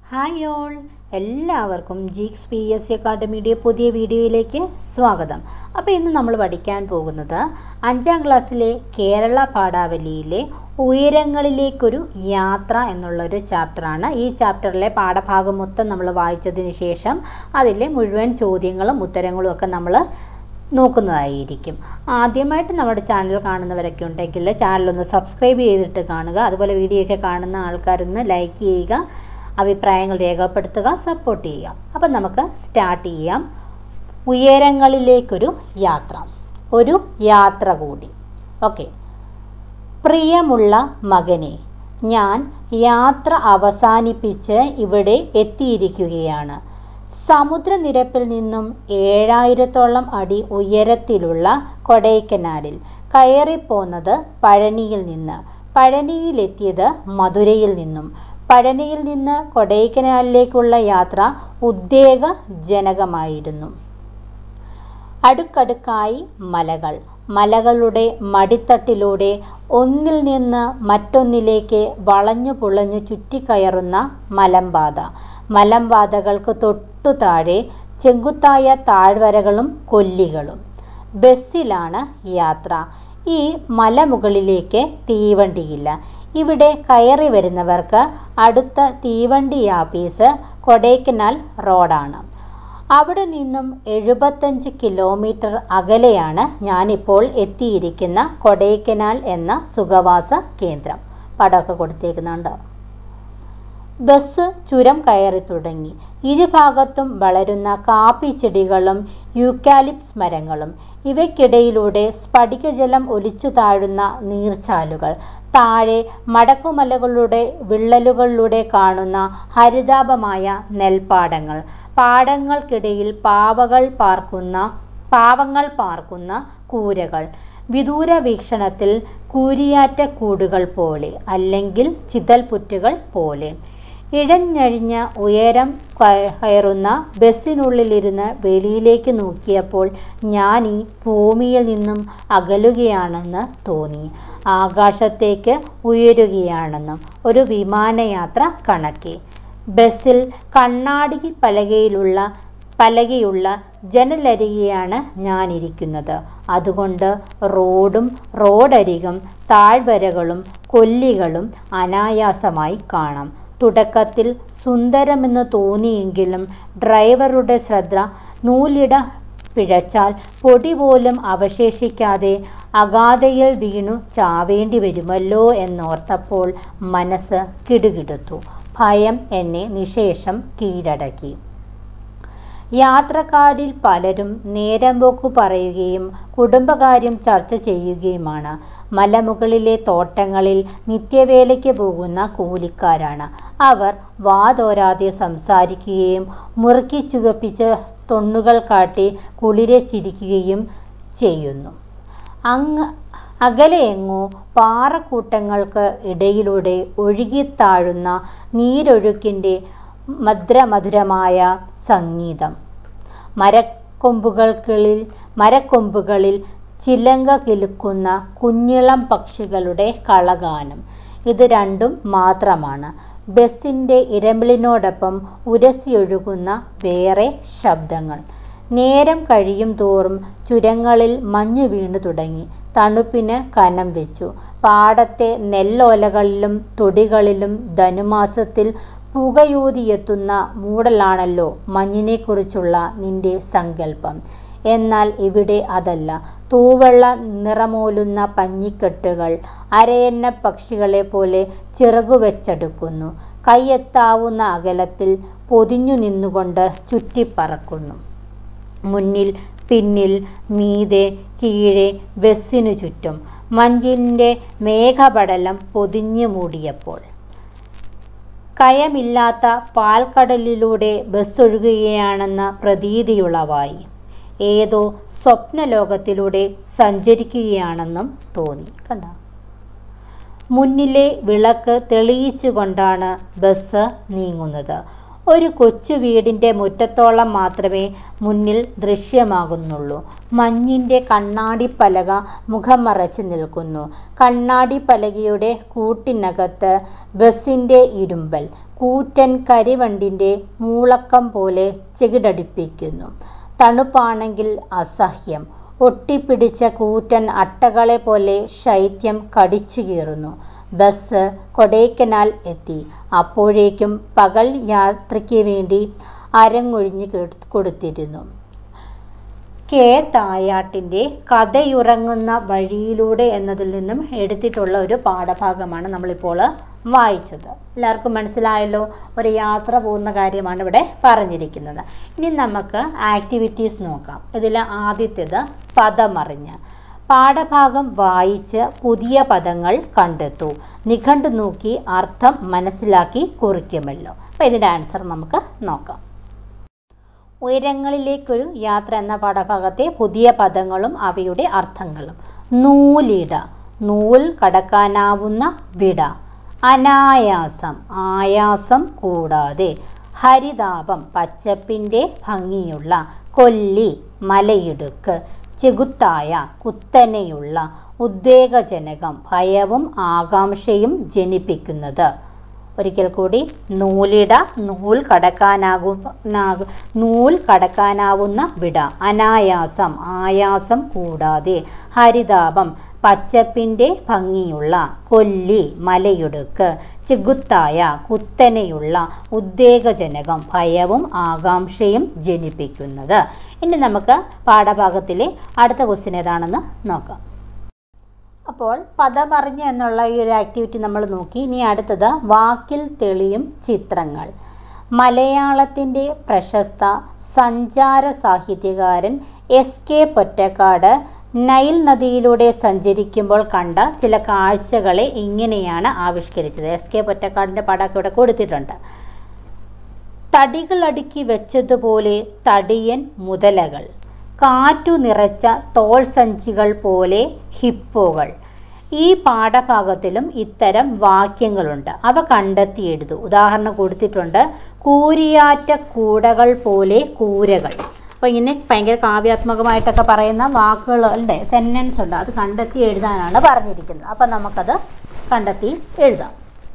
hi all എല്ലാവർക്കും geeks P S C അക്കാഡമിയുടെ പുതിയ വീഡിയോയിലേക്ക് സ്വാഗതം അപ്പോൾ ഇന്ന് നമ്മൾ പഠിക്കാൻ പോകുന്നത് അഞ്ചാം ക്ലാസ്സിലെ കേരള പാഠാവലിയിലെ ഉയരങ്ങളിലേക്കൊരു യാത്ര എന്നുള്ളൊരു ചാപ്റ്ററാണ് ഈ ചാപ്റ്ററിലെ പാഠഭാഗം മൊത്തം നമ്മൾ വായിച്ചതിന് ശേഷം അതിലെ മുഴുവൻ ചോദ്യങ്ങളും ഉത്തരങ്ങളും ഒക്കെ നമ്മൾ നോക്കുന്നതായിരിക്കും ആദ്യമായിട്ട് നമ്മുടെ ചാനൽ കാണുന്നവരൊക്കെ ഉണ്ടെങ്കിൽ ചാനലൊന്ന് സബ്സ്ക്രൈബ് ചെയ്തിട്ട് കാണുക അതുപോലെ വീഡിയോ ഒക്കെ കാണുന്ന ആൾക്കാരൊന്ന് ലൈക്ക് ചെയ്യുക അഭിപ്രായങ്ങൾ രേഖപ്പെടുത്തുക സപ്പോർട്ട് ചെയ്യുക അപ്പം നമുക്ക് സ്റ്റാർട്ട് ചെയ്യാം ഉയരങ്ങളിലേക്കൊരു യാത്ര ഒരു യാത്ര കൂടി ഓക്കെ പ്രിയമുള്ള മകനെ ഞാൻ യാത്ര അവസാനിപ്പിച്ച് ഇവിടെ എത്തിയിരിക്കുകയാണ് സമുദ്രനിരപ്പിൽ നിന്നും ഏഴായിരത്തോളം അടി ഉയരത്തിലുള്ള കൊടൈക്കനാലിൽ കയറിപ്പോന്നത് പഴനിയിൽ നിന്ന് പഴനിയിലെത്തിയത് മധുരയിൽ നിന്നും പഴനിയിൽ നിന്ന് കൊടൈക്കനാലിലേക്കുള്ള യാത്ര ഉദ്വേഗജനകമായിരുന്നു അടുക്കടുക്കായി മലകൾ മലകളുടെ മടിത്തട്ടിലൂടെ ഒന്നിൽ നിന്ന് മറ്റൊന്നിലേക്ക് വളഞ്ഞു പുളഞ്ഞു ചുറ്റിക്കയറുന്ന മലമ്പാത മലമ്പാതകൾക്ക് തൊട്ടു താഴെ ചെങ്കുത്തായ താഴ്വരകളും കൊല്ലികളും ബസ്സിലാണ് യാത്ര ഈ മലമുകളിലേക്ക് തീവണ്ടിയില്ല ഇവിടെ കയറി വരുന്നവർക്ക് അടുത്ത തീവണ്ടി ആപ്പീസ് കൊടൈക്കനാൽ റോഡാണ് അവിടെ നിന്നും എഴുപത്തഞ്ച് കിലോമീറ്റർ അകലെയാണ് ഞാനിപ്പോൾ എത്തിയിരിക്കുന്ന കൊടൈക്കനാൽ എന്ന സുഖവാസ കേന്ദ്രം പടമൊക്കെ കൊടുത്തേക്കുന്നുണ്ടോ ബസ് ചുരം കയറി തുടങ്ങി ഇരുഭാഗത്തും വളരുന്ന കാപ്പി ചെടികളും യൂക്കാലിപ്സ് മരങ്ങളും ഇവയ്ക്കിടയിലൂടെ സ്ഫടികജലം ഒലിച്ചു താഴുന്ന നീർച്ചാലുകൾ താഴെ മടക്കുമലകളുടെ വിള്ളലുകളിലൂടെ കാണുന്ന ഹരിതാപമായ നെൽപ്പാടങ്ങൾ പാടങ്ങൾക്കിടയിൽ പാവകൾ പാർക്കുന്ന പാവങ്ങൾ പാർക്കുന്ന കൂരകൾ വിദൂര വീക്ഷണത്തിൽ കൂരിയാറ്റ കൂടുകൾ പോലെ അല്ലെങ്കിൽ ചിതൽപുറ്റുകൾ പോലെ ഇഴഞ്ഞഴിഞ്ഞ ഉയരം കയറുന്ന ബസ്സിനുള്ളിലിരുന്ന് വെളിയിലേക്ക് നോക്കിയപ്പോൾ ഞാൻ ഈ ഭൂമിയിൽ നിന്നും അകലുകയാണെന്ന് തോന്നി ആകാശത്തേക്ക് ഉയരുകയാണെന്നും ഒരു വിമാനയാത്ര കണക്കെ ബസ്സിൽ കണ്ണാടി പലകയിലുള്ള പലകയുള്ള ജനലരികെയാണ് ഞാനിരിക്കുന്നത് അതുകൊണ്ട് റോഡും റോഡരികും താഴ്വരകളും കൊല്ലികളും അനായാസമായി കാണാം തുടക്കത്തിൽ സുന്ദരമെന്ന് തോന്നിയെങ്കിലും ഡ്രൈവറുടെ ശ്രദ്ധ നൂലിട പിഴച്ചാൽ പൊടി പോലും അവശേഷിക്കാതെ അഗാധയിൽ വീണു ചാവേണ്ടി വരുമല്ലോ എന്നോർത്തപ്പോൾ മനസ്സ് കിടുകിടുത്തു ഭയം എന്നെ നിശേഷം കീഴടക്കി യാത്രക്കാരിൽ പലരും നേരം പോക്കു പറയുകയും കുടുംബകാര്യം ചർച്ച ചെയ്യുകയുമാണ് മലമുകളിലെ തോട്ടങ്ങളിൽ നിത്യവേലയ്ക്ക് പോകുന്ന കൂലിക്കാരാണ് അവർ വാതോരാതെ സംസാരിക്കുകയും മുറുക്കി ചുവപ്പിച്ച് തൊണ്ണുകൾ കാട്ടി കുളിരെ ചിരിക്കുകയും ചെയ്യുന്നു അങ്ങ് അകലെയെങ്ങോ പാറക്കൂട്ടങ്ങൾക്ക് ഇടയിലൂടെ ഒഴുകിത്താഴുന്ന നീരൊഴുക്കിൻ്റെ മധുരമധുരമായ സംഗീതം മരക്കൊമ്പുകൾക്കിളിൽ മരക്കൊമ്പുകളിൽ ചിലങ്ക കിലുക്കുന്ന കുഞ്ഞിളം പക്ഷികളുടെ കളഗാനം ഇത് രണ്ടും മാത്രമാണ് ബസ്സിൻ്റെ ഇരമ്പിളിനോടൊപ്പം ഉരസിയൊഴുകുന്ന വേറെ ശബ്ദങ്ങൾ നേരം കഴിയും തോറും ചുരങ്ങളിൽ മഞ്ഞു വീണു തുടങ്ങി തണുപ്പിന് കനം വെച്ചു പാടത്തെ നെല്ലോലകളിലും തൊടികളിലും ധനുമാസത്തിൽ പുകയൂതിയെത്തുന്ന മൂടലാണല്ലോ മഞ്ഞിനെക്കുറിച്ചുള്ള നിന്റെ സങ്കല്പം എന്നാൽ ഇവിടെ അതല്ല തൂവെള്ള നിറമോലുന്ന പഞ്ഞിക്കെട്ടുകൾ അരയന്ന പക്ഷികളെ പോലെ ചിറകുവെച്ചെടുക്കുന്നു കൈയെത്താവുന്ന അകലത്തിൽ പൊതിഞ്ഞു നിന്നുകൊണ്ട് ചുറ്റിപ്പറക്കുന്നു മുന്നിൽ പിന്നിൽ മീതെ കീഴെ ബസ്സിനു ചുറ്റും മഞ്ഞിൻ്റെ മേഘപടലം പൊതിഞ്ഞു മൂടിയപ്പോൾ കയമില്ലാത്ത പാൽക്കടലിലൂടെ ബസ്സൊഴുകുകയാണെന്ന പ്രതീതിയുളവായി ഏതോ സ്വപ്നലോകത്തിലൂടെ സഞ്ചരിക്കുകയാണെന്നും തോന്നി കണ്ട മുന്നിലെ വിളക്ക് തെളിയിച്ചുകൊണ്ടാണ് ബസ് നീങ്ങുന്നത് ഒരു കൊച്ചു വീടിൻ്റെ മുറ്റത്തോളം മാത്രമേ മുന്നിൽ ദൃശ്യമാകുന്നുള്ളൂ മഞ്ഞിൻ്റെ കണ്ണാടിപ്പലക മുഖം മറച്ച് നിൽക്കുന്നു കണ്ണാടിപ്പലകയുടെ കൂട്ടിനകത്ത് ബസ്സിൻ്റെ ഇരുമ്പൽ കൂറ്റൻ കരിവണ്ടിൻ്റെ മൂളക്കം പോലെ ചെകിടടിപ്പിക്കുന്നു തണുപ്പാണെങ്കിൽ അസഹ്യം ഒട്ടിപ്പിടിച്ച കൂറ്റൻ അട്ടകളെ പോലെ ശൈത്യം കടിച്ചു കീറുന്നു ബസ് കൊടൈക്കനാൽ എത്തി അപ്പോഴേക്കും പകൽ യാത്രയ്ക്ക് വേണ്ടി അരങ്ങൊഴിഞ്ഞ് കെടു- കൊടുത്തിരുന്നു കെ തായാട്ടിൻ്റെ കഥയുറങ്ങുന്ന വഴിയിലൂടെ എന്നതിൽ നിന്നും എടുത്തിട്ടുള്ള ഒരു പാഠഭാഗമാണ് നമ്മളിപ്പോൾ വായിച്ചത് എല്ലാവർക്കും മനസ്സിലായല്ലോ ഒരു യാത്ര പോകുന്ന കാര്യമാണ് ഇവിടെ പറഞ്ഞിരിക്കുന്നത് ഇനി നമുക്ക് ആക്ടിവിറ്റീസ് നോക്കാം ഇതിൽ ആദ്യത്തേത് പദമറിഞ്ഞ് പാഠഭാഗം വായിച്ച് പുതിയ പദങ്ങൾ കണ്ടെത്തൂ നിഘണ്ടു നോക്കി അർത്ഥം മനസ്സിലാക്കി കുറിക്കുമല്ലോ അപ്പോൾ ഇതിൻ്റെ ആൻസർ നമുക്ക് നോക്കാം ഉയരങ്ങളിലേക്കൊരു യാത്ര എന്ന പാഠഭാഗത്തെ പുതിയ പദങ്ങളും അവയുടെ അർത്ഥങ്ങളും നൂലിട നൂൽ കടക്കാനാവുന്ന വിട അനായാസം ആയാസം കൂടാതെ ഹരിതാപം പച്ചപ്പിൻ്റെ ഭംഗിയുള്ള കൊല്ലി മലയിടുക്ക് ചെകുത്തായ കുത്തനെയുള്ള ഉദ്വേഗജനകം ഭയവും ആകാംക്ഷയും ജനിപ്പിക്കുന്നത് ഒരിക്കൽ കൂടി നൂലിട നൂൽ കടക്കാനാകും നൂൽ കടക്കാനാവുന്ന വിട അനായാസം ആയാസം കൂടാതെ ഹരിതാപം പച്ചപ്പിൻ്റെ ഭംഗിയുള്ള കൊല്ലി മലയിടുക്ക് ചെകുത്തായ കുത്തനെയുള്ള ഉദ്വേഗജനകം ഭയവും ആകാംക്ഷയും ജനിപ്പിക്കുന്നത് ഇനി നമുക്ക് പാഠഭാഗത്തിലെ അടുത്ത ക്വസ്റ്റ്യൻ ഏതാണെന്ന് നോക്കാം അപ്പോൾ പദമറിഞ്ഞ് എന്നുള്ള ഈ ഒരു ആക്ടിവിറ്റി നമ്മൾ നോക്കി ഇനി അടുത്തത് വാക്കിൽ തെളിയും ചിത്രങ്ങൾ മലയാളത്തിൻ്റെ പ്രശസ്ത സഞ്ചാര സാഹിത്യകാരൻ എസ് കെ പൊറ്റക്കാട് നൈൽ നദിയിലൂടെ സഞ്ചരിക്കുമ്പോൾ കണ്ട ചില കാഴ്ചകളെ ഇങ്ങനെയാണ് ആവിഷ്കരിച്ചത് എസ് കെ പൊറ്റക്കാടിൻ്റെ പടമൊക്കെ ഇവിടെ കൊടുത്തിട്ടുണ്ട് തടികളടുക്കി വെച്ചതുപോലെ തടിയൻ മുതലകൾ കാറ്റു നിറച്ച തോൾ സഞ്ചികൾ പോലെ ഹിപ്പോകൾ ഈ പാഠഭാഗത്തിലും ഇത്തരം വാക്യങ്ങളുണ്ട് അവ കണ്ടെത്തി എഴുതൂ ഉദാഹരണം കൊടുത്തിട്ടുണ്ട് കൂരിയാറ്റ കൂടകൾ പോലെ കൂരകൾ അപ്പോൾ ഇങ്ങനെ ഭയങ്കര കാവ്യാത്മകമായിട്ടൊക്കെ പറയുന്ന വാക്കുകളുണ്ട് സെൻറ്റൻസ് ഉണ്ട് അത് കണ്ടെത്തി എഴുതാനാണ് പറഞ്ഞിരിക്കുന്നത് അപ്പം നമുക്കത് കണ്ടെത്തി എഴുതാം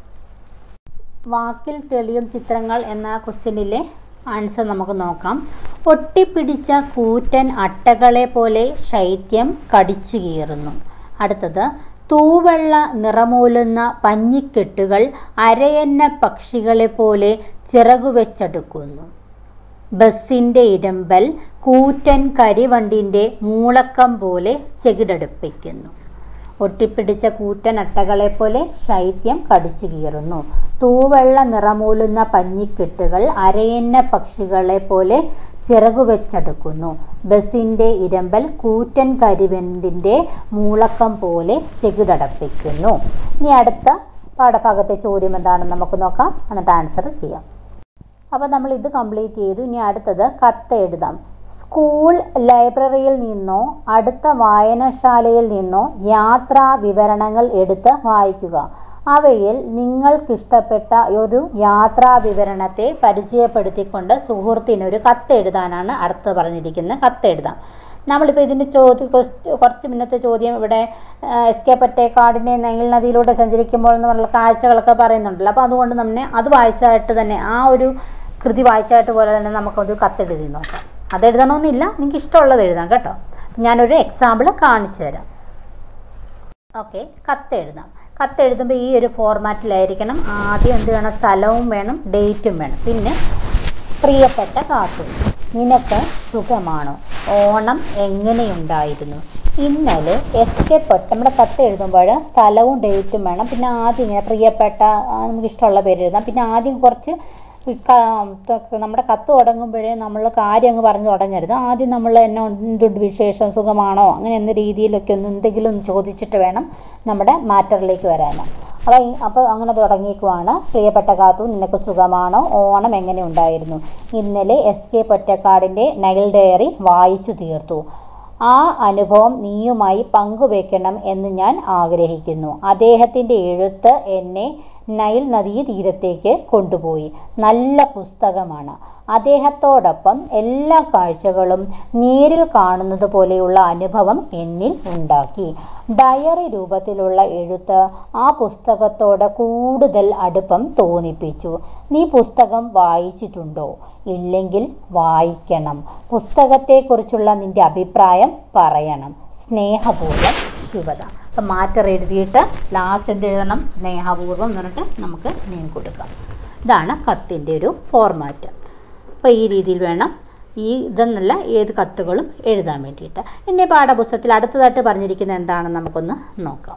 വാക്കിൽ തെളിയും ചിത്രങ്ങൾ എന്ന ക്വസ്റ്റ്യനിലെ ആൻസർ നമുക്ക് നോക്കാം ഒട്ടിപ്പിടിച്ച കൂറ്റൻ അട്ടകളെ പോലെ ശൈത്യം കടിച്ചു കീറുന്നു അടുത്തത് തൂവെള്ള നിറമൂലുന്ന പഞ്ഞിക്കെട്ടുകൾ അരയന്ന പക്ഷികളെ പോലെ ചിറകുവെച്ചടുക്കുന്നു ബസ്സിൻ്റെ ഇരമ്പൽ കൂറ്റൻ കരിവണ്ടിൻ്റെ മൂളക്കം പോലെ ചെകിടടുപ്പിക്കുന്നു ഒട്ടിപ്പിടിച്ച കൂറ്റൻ അട്ടകളെ പോലെ ശൈത്യം കടിച്ചു കീറുന്നു തൂവെള്ള നിറമൂലുന്ന പഞ്ഞിക്കെട്ടുകൾ അരയന്ന പക്ഷികളെ പോലെ ചിറകുവെച്ചടുക്കുന്നു ബസ്സിൻ്റെ ഇരമ്പൽ കൂറ്റൻ കരിവണ്ടിൻ്റെ മൂളക്കം പോലെ ചെകിടടപ്പിക്കുന്നു ഇനി അടുത്ത പാഠഭാഗത്തെ ചോദ്യം എന്താണെന്ന് നമുക്ക് നോക്കാം എന്നിട്ട് ആൻസർ ചെയ്യാം അപ്പോൾ നമ്മൾ ഇത് കംപ്ലീറ്റ് ചെയ്തു ഇനി അടുത്തത് കത്ത് എഴുതാം സ്കൂൾ ലൈബ്രറിയിൽ നിന്നോ അടുത്ത വായനശാലയിൽ നിന്നോ യാത്രാ വിവരണങ്ങൾ എടുത്ത് വായിക്കുക അവയിൽ നിങ്ങൾക്കിഷ്ടപ്പെട്ട ഒരു യാത്രാ വിവരണത്തെ പരിചയപ്പെടുത്തിക്കൊണ്ട് സുഹൃത്തിനൊരു കത്ത് എഴുതാനാണ് അടുത്ത് പറഞ്ഞിരിക്കുന്നത് കത്ത് എഴുതാം നമ്മളിപ്പോൾ ഇതിൻ്റെ ചോദ്യം കുറച്ച് മുന്നത്തെ ചോദ്യം ഇവിടെ എസ് കെ പൊറ്റേക്കാടിനെ നൈൽ നദിയിലൂടെ സഞ്ചരിക്കുമ്പോൾ എന്നുള്ള കാഴ്ചകളൊക്കെ പറയുന്നുണ്ടല്ലോ അപ്പോൾ അതുകൊണ്ട് തന്നെ അത് വായിച്ചായിട്ട് തന്നെ ആ ഒരു കൃതി വായിച്ചായിട്ട് പോലെ തന്നെ നമുക്കൊരു കത്ത് എഴുതി നോക്കാം അത് എഴുതണമെന്നില്ല നിങ്ങൾക്ക് ഇഷ്ടമുള്ളത് എഴുതാം കേട്ടോ ഞാനൊരു എക്സാമ്പിൾ കാണിച്ചു തരാം ഓക്കെ കത്ത് എഴുതാം കത്ത് എഴുതുമ്പോൾ ഈ ഒരു ഫോർമാറ്റിലായിരിക്കണം ആദ്യം എന്ത് വേണം സ്ഥലവും വേണം ഡേറ്റും വേണം പിന്നെ പ്രിയപ്പെട്ട കാത്തു നിനക്ക് സുഖമാണോ ഓണം എങ്ങനെയുണ്ടായിരുന്നു ഇന്നലെ എസ് കെ പൊറ്റ നമ്മുടെ കത്ത് എഴുതുമ്പോൾ സ്ഥലവും ഡേറ്റും വേണം പിന്നെ ആദ്യം ഇങ്ങനെ പ്രിയപ്പെട്ട ആ, നമുക്ക് ഇഷ്ടമുള്ള പേര് എഴുതാം പിന്നെ ആദ്യം കുറച്ച് ക- നമ്മുടെ കത്ത് തുടങ്ങുമ്പോഴേ നമ്മൾ കാര്യം അങ്ങ് പറഞ്ഞു തുടങ്ങരുത് ആദ്യം നമ്മൾ എന്നെ എന്തുണ്ട് വിശേഷം സുഖമാണോ അങ്ങനെ എന്ന രീതിയിലൊക്കെ ഒന്ന് എന്തെങ്കിലും ഒന്ന് ചോദിച്ചിട്ട് വേണം നമ്മുടെ മാറ്ററിലേക്ക് വരാൻ അപ്പോൾ ഈ- അപ്പോൾ അങ്ങനെ തുടങ്ങിയേക്കുവാണ് പ്രിയപ്പെട്ട കാത്തു നിനക്ക് സുഖമാണോ ഓണം എങ്ങനെ ഉണ്ടായിരുന്നു ഇന്നലെ എസ് കെ പൊറ്റക്കാടിൻ്റെ നൈൽ ഡയറി വായിച്ചു തീർത്തു ആ അനുഭവം നീയുമായി പങ്കുവെക്കണം എന്ന് ഞാൻ ആഗ്രഹിക്കുന്നു അദ്ദേഹത്തിൻ്റെ എഴുത്ത് എന്നെ നൈൽ നദീതീരത്തേക്ക് കൊണ്ടുപോയി നല്ല പുസ്തകമാണ് അദ്ദേഹത്തോടൊപ്പം എല്ലാ കാഴ്ചകളും നേരിൽ കാണുന്നത് പോലെയുള്ള അനുഭവം എന്നിൽ ഉണ്ടാക്കി ഡയറി രൂപത്തിലുള്ള എഴുത്ത് ആ പുസ്തകത്തോട് കൂടുതൽ അടുപ്പം തോന്നിപ്പിച്ചു നീ പുസ്തകം വായിച്ചിട്ടുണ്ടോ ഇല്ലെങ്കിൽ വായിക്കണം പുസ്തകത്തെക്കുറിച്ചുള്ള നിന്റെ അഭിപ്രായം പറയണം സ്നേഹപൂർവ്വം ശിവത അപ്പം മാറ്റർ എഴുതിയിട്ട് ലാസ്റ്റ് എന്ത് എഴുതണം സ്നേഹപൂർവ്വം എന്ന് പറഞ്ഞിട്ട് നമുക്ക് മീൻ കൊടുക്കാം ഇതാണ് കത്തിൻ്റെ ഒരു ഫോർമാറ്റ് അപ്പോൾ ഈ രീതിയിൽ വേണം ഈ ഇതെന്നല്ല ഏത് കത്തുകളും എഴുതാൻ വേണ്ടിയിട്ട് ഇനി പാഠപുസ്തകത്തിൽ അടുത്തതായിട്ട് പറഞ്ഞിരിക്കുന്നത് എന്താണെന്ന് നമുക്കൊന്ന് നോക്കാം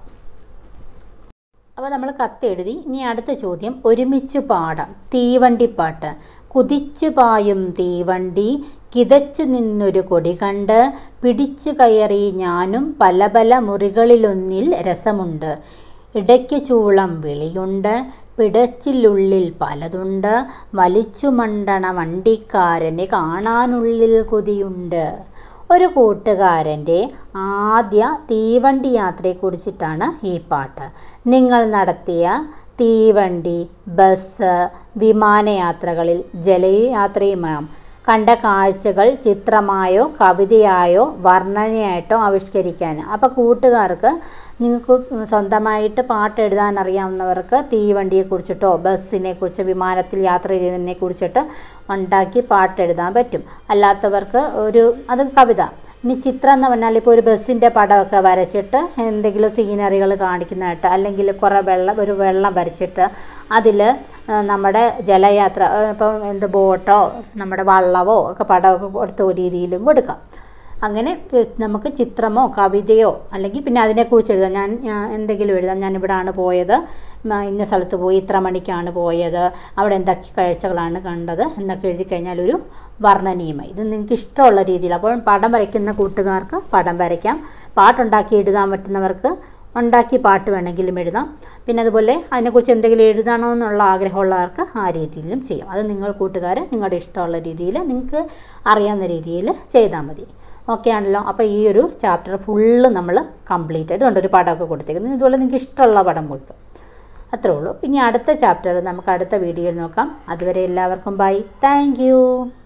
അപ്പോൾ നമ്മൾ കത്ത് എഴുതി ഇനി അടുത്ത ചോദ്യം ഒരുമിച്ച് പാടാം തീവണ്ടിപ്പാട്ട് കുതിച്ചു പായും തീവണ്ടി കിതച്ചു നിന്നൊരു കൊടി കണ്ട് പിടിച്ചു കയറി ഞാനും പല പല മുറികളിലൊന്നിൽ രസമുണ്ട് ഇടയ്ക്ക് ചൂളം വിളിയുണ്ട് പിടച്ചിലുള്ളിൽ പലതുണ്ട് വലിച്ചു മണ്ടണ വണ്ടിക്കാരനെ കാണാനുള്ളിൽ കൊതിയുണ്ട് ഒരു കൂട്ടുകാരൻ്റെ ആദ്യ തീവണ്ടി യാത്രയെക്കുറിച്ചിട്ടാണ് ഈ പാട്ട് നിങ്ങൾ നടത്തിയ തീവണ്ടി ബസ് വിമാനയാത്രകളിൽ ജലയാത്രയുമാം കണ്ട കാഴ്ചകൾ ചിത്രമായോ കവിതയായോ വർണ്ണനയായിട്ടോ ആവിഷ്കരിക്കാൻ അപ്പോൾ കൂട്ടുകാർക്ക് നിങ്ങൾക്ക് സ്വന്തമായിട്ട് പാട്ട് എഴുതാൻ അറിയാവുന്നവർക്ക് തീവണ്ടിയെക്കുറിച്ചിട്ടോ ബസ്സിനെ കുറിച്ച് വിമാനത്തിൽ യാത്ര ചെയ്യുന്നതിനെ കുറിച്ചിട്ട് ഉണ്ടാക്കി പാട്ട് എഴുതാൻ പറ്റും അല്ലാത്തവർക്ക് ഒരു അത് കവിത ഇനി ചിത്രം എന്ന് പറഞ്ഞാൽ ഇപ്പോൾ ഒരു ബസ്സിൻ്റെ പടമൊക്കെ വരച്ചിട്ട് എന്തെങ്കിലും സീനറികൾ കാണിക്കുന്നതായിട്ട് അല്ലെങ്കിൽ കുറേ വെള്ളം ഒരു വെള്ളം വരച്ചിട്ട് അതിൽ നമ്മുടെ ജലയാത്ര ഇപ്പം എന്ത് ബോട്ടോ നമ്മുടെ വള്ളമോ ഒക്കെ പടമൊക്കെ കൊടുത്ത രീതിയിലും കൊടുക്കാം അങ്ങനെ നമുക്ക് ചിത്രമോ കവിതയോ അല്ലെങ്കിൽ പിന്നെ അതിനെക്കുറിച്ച് എഴുതാം ഞാൻ എന്തെങ്കിലും എഴുതാം ഞാൻ ഇവിടാണ് പോയത് ഇന്ന സ്ഥലത്ത് പോയി ഇത്ര മണിക്കാണ് പോയത് അവിടെ എന്തൊക്കെ കാഴ്ചകളാണ് കണ്ടത് എന്നൊക്കെ എഴുതി കഴിഞ്ഞാൽ ഒരു വർണ്ണനീയമായി ഇത് നിങ്ങൾക്ക് ഇഷ്ടമുള്ള രീതിയിൽ അപ്പോൾ പടം വരയ്ക്കുന്ന കൂട്ടുകാർക്ക് പടം വരയ്ക്കാം പാട്ടുണ്ടാക്കി എഴുതാൻ പറ്റുന്നവർക്ക് ഉണ്ടാക്കി പാട്ട് വേണമെങ്കിലും എഴുതാം പിന്നെ അതുപോലെ അതിനെക്കുറിച്ച് എന്തെങ്കിലും എഴുതണമെന്നുള്ള ആഗ്രഹമുള്ളവർക്ക് ആ രീതിയിലും ചെയ്യാം അത് നിങ്ങൾ കൂട്ടുകാർ നിങ്ങളുടെ ഇഷ്ടമുള്ള രീതിയിൽ നിങ്ങൾക്ക് അറിയാവുന്ന രീതിയിൽ ചെയ്താൽ മതി ഓക്കെ ആണല്ലോ അപ്പോൾ ഈ ഒരു ചാപ്റ്റർ ഫുള്ള് നമ്മൾ കംപ്ലീറ്റ് ആയിട്ട് കൊണ്ടൊരു പടമൊക്കെ കൊടുത്തേക്കുന്നത് ഇതുപോലെ നിങ്ങൾക്ക് ഇഷ്ടമുള്ള പടം കൊടുക്കും അത്രേ ഉള്ളൂ ഇനി അടുത്ത ചാപ്റ്റർ നമുക്ക് അടുത്ത വീഡിയോയിൽ നോക്കാം അതുവരെ എല്ലാവർക്കും ബൈ താങ്ക്